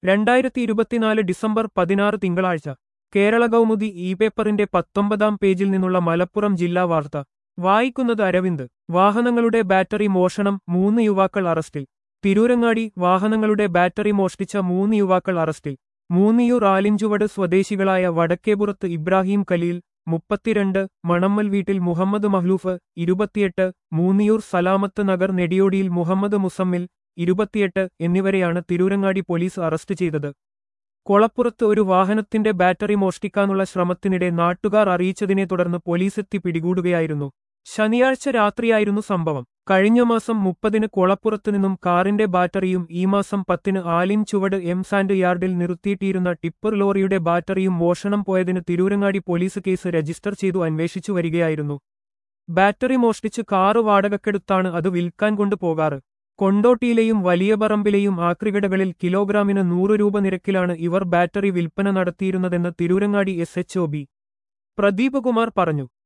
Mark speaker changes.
Speaker 1: രണ്ടായിരത്തി ഇരുപത്തിനാല് ഡിസംബർ പതിനാറ് തിങ്കളാഴ്ച കേരള കൗമുദി ഇ പേപ്പറിന്റെ പത്തൊമ്പതാം പേജിൽ നിന്നുള്ള മലപ്പുറം ജില്ലാ വാർത്ത വായിക്കുന്നത് അരവിന്ദ് വാഹനങ്ങളുടെ ബാറ്ററി മോഷണം മൂന്ന് യുവാക്കൾ അറസ്റ്റിൽ തിരൂരങ്ങാടി വാഹനങ്ങളുടെ ബാറ്ററി മോഷ്ടിച്ച മൂന്ന് യുവാക്കൾ അറസ്റ്റിൽ മൂന്നിയൂർ ആലിഞ്ചുവട് സ്വദേശികളായ വടക്കേപുറത്ത് ഇബ്രാഹിം കലീൽ മുപ്പത്തിരണ്ട് മണമ്മൽ വീട്ടിൽ മുഹമ്മദ് മഹ്ലൂഫ് ഇരുപത്തിയെട്ട് മൂന്നിയൂർ സലാമത്ത് നഗർ നെടിയോടിയിൽ മുഹമ്മദ് മുസമ്മിൽ ഇരുപത്തിയെട്ട് എന്നിവരെയാണ് തിരൂരങ്ങാടി പോലീസ് അറസ്റ്റ് ചെയ്തത് കൊളപ്പുറത്ത് ഒരു വാഹനത്തിന്റെ ബാറ്ററി മോഷ്ടിക്കാനുള്ള ശ്രമത്തിനിടെ നാട്ടുകാർ അറിയിച്ചതിനെ തുടർന്ന് പോലീസെത്തി പിടികൂടുകയായിരുന്നു ശനിയാഴ്ച രാത്രിയായിരുന്നു സംഭവം കഴിഞ്ഞ മാസം മുപ്പതിന് കൊളപ്പുറത്തു നിന്നും കാറിന്റെ ബാറ്ററിയും ഈ മാസം പത്തിന് ആലിൻ ചുവട് എം സാൻഡ് യാർഡിൽ നിർത്തിയിട്ടിരുന്ന ടിപ്പർ ലോറിയുടെ ബാറ്ററിയും മോഷണം പോയതിന് തിരൂരങ്ങാടി പോലീസ് കേസ് രജിസ്റ്റർ ചെയ്തു അന്വേഷിച്ചു വരികയായിരുന്നു ബാറ്ററി മോഷ്ടിച്ച് കാറ് വാടകക്കെടുത്താണ് അത് വിൽക്കാൻ കൊണ്ടുപോകാറ് കൊണ്ടോട്ടിയിലെയും വലിയ പറമ്പിലെയും ആക്രികടകളിൽ കിലോഗ്രാമിന് നൂറ് രൂപ നിരക്കിലാണ് ഇവർ ബാറ്ററി വിൽപ്പന നടത്തിയിരുന്നതെന്ന് Tirurangadi S H O B Pradeepkumar പറഞ്ഞു